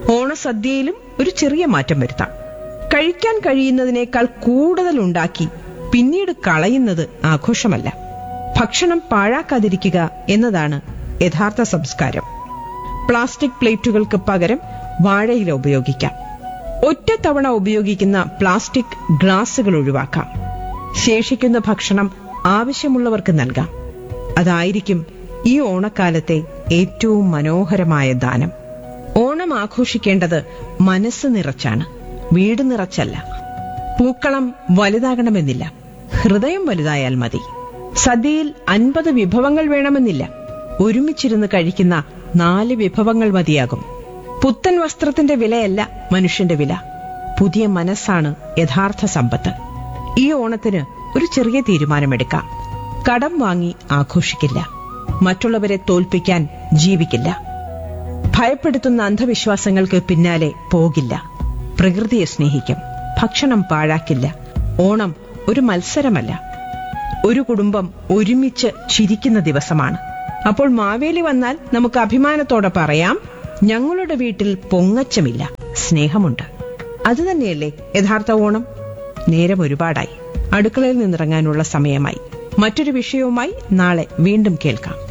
ഓണസദ്യയിലും ഒരു ചെറിയ മാറ്റം വരുത്താം കഴിക്കാൻ കഴിയുന്നതിനേക്കാൾ കൂടുതൽ ഉണ്ടാക്കി പിന്നീട് കളയുന്നത് ആഘോഷമല്ല ഭക്ഷണം പാഴാക്കാതിരിക്കുക എന്നതാണ് യഥാർത്ഥ സംസ്കാരം പ്ലാസ്റ്റിക് പ്ലേറ്റുകൾക്ക് പകരം വാഴയില ഉപയോഗിക്കാം ഒറ്റത്തവണ ഉപയോഗിക്കുന്ന പ്ലാസ്റ്റിക് ഗ്ലാസുകൾ ഒഴിവാക്കാം ശേഷിക്കുന്ന ഭക്ഷണം ആവശ്യമുള്ളവർക്ക് നൽകാം അതായിരിക്കും ഈ ഓണക്കാലത്തെ ഏറ്റവും മനോഹരമായ ദാനം ഓണം ആഘോഷിക്കേണ്ടത് മനസ്സ് നിറച്ചാണ് വീട് നിറച്ചല്ല പൂക്കളം വലുതാകണമെന്നില്ല ഹൃദയം വലുതായാൽ മതി സദ്യയിൽ അൻപത് വിഭവങ്ങൾ വേണമെന്നില്ല ഒരുമിച്ചിരുന്ന് കഴിക്കുന്ന നാല് വിഭവങ്ങൾ മതിയാകും പുത്തൻ വസ്ത്രത്തിന്റെ വിലയല്ല മനുഷ്യന്റെ വില പുതിയ മനസ്സാണ് യഥാർത്ഥ സമ്പത്ത് ഈ ഓണത്തിന് ഒരു ചെറിയ തീരുമാനമെടുക്കാം കടം വാങ്ങി ആഘോഷിക്കില്ല മറ്റുള്ളവരെ തോൽപ്പിക്കാൻ ജീവിക്കില്ല ഭയപ്പെടുത്തുന്ന അന്ധവിശ്വാസങ്ങൾക്ക് പിന്നാലെ പോകില്ല പ്രകൃതിയെ സ്നേഹിക്കും ഭക്ഷണം പാഴാക്കില്ല ഓണം ഒരു മത്സരമല്ല ഒരു കുടുംബം ഒരുമിച്ച് ചിരിക്കുന്ന ദിവസമാണ് അപ്പോൾ മാവേലി വന്നാൽ നമുക്ക് അഭിമാനത്തോടെ പറയാം ഞങ്ങളുടെ വീട്ടിൽ പൊങ്ങച്ചമില്ല സ്നേഹമുണ്ട് അതുതന്നെയല്ലേ യഥാർത്ഥ ഓണം നേരം ഒരുപാടായി അടുക്കളയിൽ നിന്നിറങ്ങാനുള്ള സമയമായി മറ്റൊരു വിഷയവുമായി നാളെ വീണ്ടും കേൾക്കാം